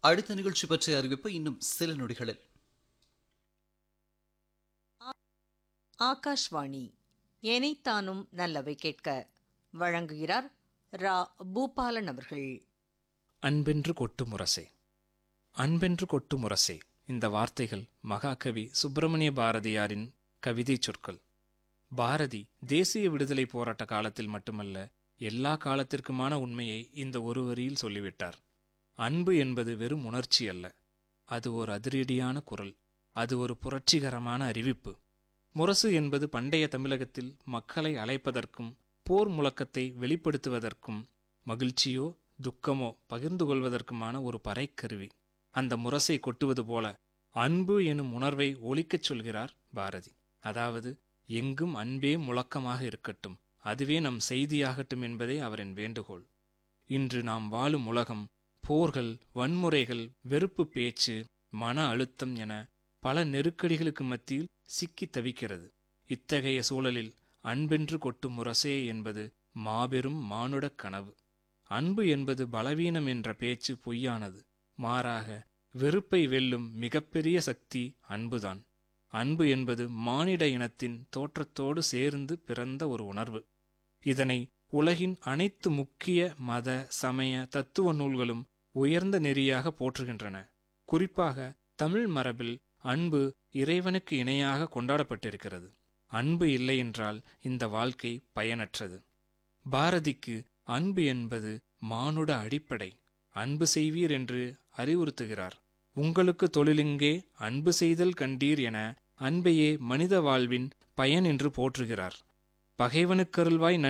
அடுத்த நிகழ்ச்சி பற்றிய அறிவிப்பு இன்னும் சில நொடிகளில் ஆகாஷ்வாணி எனைத்தானும் நல்லவை கேட்க வழங்குகிறார் ரா பூபாலன் அவர்கள் அன்பென்று கொட்டு முரசே அன்பென்று கொட்டு முரசே இந்த வார்த்தைகள் மகாகவி சுப்பிரமணிய பாரதியாரின் கவிதைச் சொற்கள் பாரதி தேசிய விடுதலை போராட்ட காலத்தில் மட்டுமல்ல எல்லா காலத்திற்குமான உண்மையை இந்த ஒரு வரியில் சொல்லிவிட்டார் அன்பு என்பது வெறும் உணர்ச்சி அல்ல அது ஒரு அதிரடியான குரல் அது ஒரு புரட்சிகரமான அறிவிப்பு முரசு என்பது பண்டைய தமிழகத்தில் மக்களை அழைப்பதற்கும் போர் முழக்கத்தை வெளிப்படுத்துவதற்கும் மகிழ்ச்சியோ துக்கமோ பகிர்ந்து கொள்வதற்குமான ஒரு பறைக்கருவி அந்த முரசை கொட்டுவது போல அன்பு எனும் உணர்வை ஒலிக்கச் சொல்கிறார் பாரதி அதாவது எங்கும் அன்பே முழக்கமாக இருக்கட்டும் அதுவே நம் செய்தியாகட்டும் என்பதே அவரின் வேண்டுகோள் இன்று நாம் வாழும் உலகம் போர்கள் வன்முறைகள் வெறுப்பு பேச்சு மன அழுத்தம் என பல நெருக்கடிகளுக்கு மத்தியில் சிக்கி தவிக்கிறது இத்தகைய சூழலில் அன்பென்று கொட்டும் முரசே என்பது மாபெரும் மானுடக் கனவு அன்பு என்பது பலவீனம் என்ற பேச்சு பொய்யானது மாறாக வெறுப்பை வெல்லும் மிகப்பெரிய சக்தி அன்புதான் அன்பு என்பது மானிட இனத்தின் தோற்றத்தோடு சேர்ந்து பிறந்த ஒரு உணர்வு இதனை உலகின் அனைத்து முக்கிய மத சமய தத்துவ நூல்களும் உயர்ந்த நெறியாக போற்றுகின்றன குறிப்பாக தமிழ் மரபில் அன்பு இறைவனுக்கு இணையாக கொண்டாடப்பட்டிருக்கிறது அன்பு இல்லை என்றால் இந்த வாழ்க்கை பயனற்றது பாரதிக்கு அன்பு என்பது மானுட அடிப்படை அன்பு செய்வீர் என்று அறிவுறுத்துகிறார் உங்களுக்கு தொழிலிங்கே அன்பு செய்தல் கண்டீர் என அன்பையே மனித வாழ்வின் பயன் என்று போற்றுகிறார் பகைவனுக்கருள்வாய்